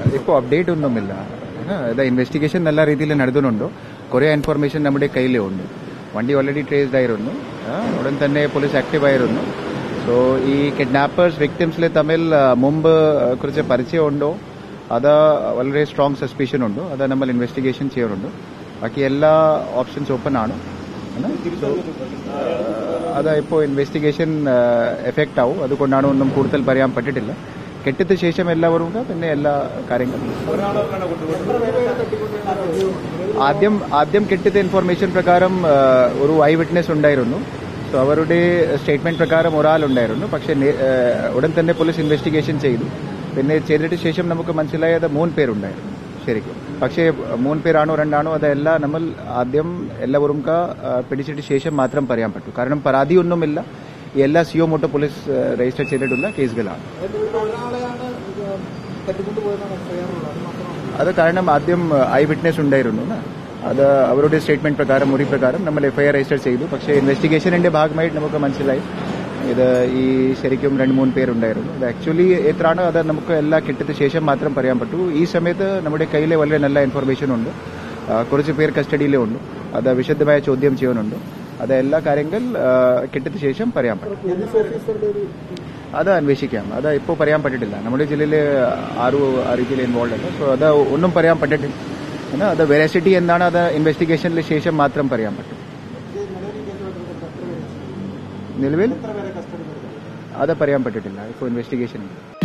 ഇപ്പോൾ അപ്ഡേറ്റ് ഒന്നുമില്ല അത് ഇൻവെസ്റ്റിഗേഷൻ നല്ല രീതിയിൽ നടത്തുന്നുണ്ട് കുറേ ഇൻഫർമേഷൻ നമ്മുടെ കയ്യിലേ ഉണ്ട് വണ്ടി ഓൾറെഡി ട്രേസ്ഡ് ആയിരുന്നു ആ, ഉടൻ തന്നെ പോലീസ് ആക്റ്റീവ് ആയിരുന്നു സോ ഈ കിഡ്നാപ്പേഴ്സ് വിക്ടിംസിൽ തമ്മിൽ ആ, മുമ്പ് ആ, കുറച്ച് പരിചയമുണ്ടോ അത് വളരെ സ്ട്രോങ് സസ്പീഷൻ ഉണ്ട് അത് നമ്മൾ ഇൻവെസ്റ്റിഗേഷൻ ചെയ്യുന്നുണ്ട് ബാക്കി എല്ലാ ഓപ്ഷൻസ് ഓപ്പൺ ആണ് ആണ്. So, ആ, അത് ഇപ്പോൾ ഇൻവെസ്റ്റിഗേഷൻ എഫക്റ്റ് ആവും അതുകൊണ്ടാണ് ഒന്നും കൂടുതൽ പറയാൻ പറ്റിട്ടില്ല കെട്ടിത്ത ശേഷം എല്ലാവരും ഉണ്ട്. പിന്നെ എല്ലാ കാര്യങ്ങളും ആദ്യം ആദ്യം കിട്ടിയ ഇൻഫർമേഷൻ പ്രകാരം ആ, ഒരു ഐ വിറ്റ്നസ് ഉണ്ടായിരുന്നു സോ അവരുടെ സ്റ്റേറ്റ്മെന്റ് പ്രകാരം ഒരാളുണ്ടായിരുന്നു പക്ഷേ നേ- ആ, ഉടൻ തന്നെ പോലീസ് ഇൻവെസ്റ്റിഗേഷൻ ചെയ്തു പിന്നെ ചെയ്തിട്ട് ശേഷം നമുക്ക് മനസ്സിലായത് മൂന്ന് പേരുണ്ടായിരുന്നു ശരിക്കും പക്ഷേ മൂന്ന് പേരാണോ രണ്ടാണോ അതെല്ലാം നമ്മൾ ആദ്യം എല്ലാവരും ക പിടിച്ചിട്ട് ശേഷം മാത്രം പറയാൻ പറ്റൂ കാരണം പരാതിയൊന്നുമില്ല ഈ എല്ലാ സിഒ മോട്ടോ പോലീസ് ആ, രജിസ്റ്റർ ചെയ്തിട്ടുള്ള കേസുകളാണ് അത് കാരണം ആദ്യം ഐ വിറ്റ്നസ് ഉണ്ടായിരുന്നു ന? അത് അവരുടെ സ്റ്റേറ്റ്മെന്റ് പ്രകാരം മുറി പ്രകാരം നമ്മൾ എഫ്ഐആർ രജിസ്റ്റർ ചെയ്തു പക്ഷേ ഇൻവെസ്റ്റിഗേഷനിന്റെ ഭാഗമായിട്ട് നമുക്ക് മനസ്സിലായി ഇത് ഈ ശരിക്കും രണ്ട് മൂന്ന് പേരുണ്ടായിരുന്നു ഇത് ആക്ച്വലി എത്രയാണ് അത് നമുക്ക് എല്ലാം കിട്ടിയ ശേഷം മാത്രം പറയാൻ പറ്റൂ ഈ സമയത്ത് നമ്മുടെ കയ്യിലെ വളരെ നല്ല ഇൻഫർമേഷൻ ഉണ്ട് ആ, കുറച്ച് പേർ കസ്റ്റഡിയിലും ഉണ്ട് അത് വിശദമായ ചോദ്യം ചെയ്യുന്നുണ്ട് അത് എല്ലാ കാര്യങ്ങൾ ആ, കിട്ടിയ ശേഷം പറയാൻ പറ്റും അത് അന്വേഷിക്കാം അത് ഇപ്പോൾ പറയാൻ പറ്റിട്ടില്ല നമ്മുടെ ജില്ലയിൽ ആരും ആ രീതിയിൽ ഇൻവോൾവ് അല്ല സോ അത് ഒന്നും പറയാൻ പറ്റിട്ടില്ല എന്നാ അത് വെറാസിറ്റി എന്താണ് അത് ഇൻവെസ്റ്റിഗേഷനിന് ശേഷം മാത്രം പറയാൻ പറ്റും നിലവിൽ അത് പറയാൻ പറ്റിട്ടില്ല ഇപ്പോൾ ഇൻവെസ്റ്റിഗേഷൻ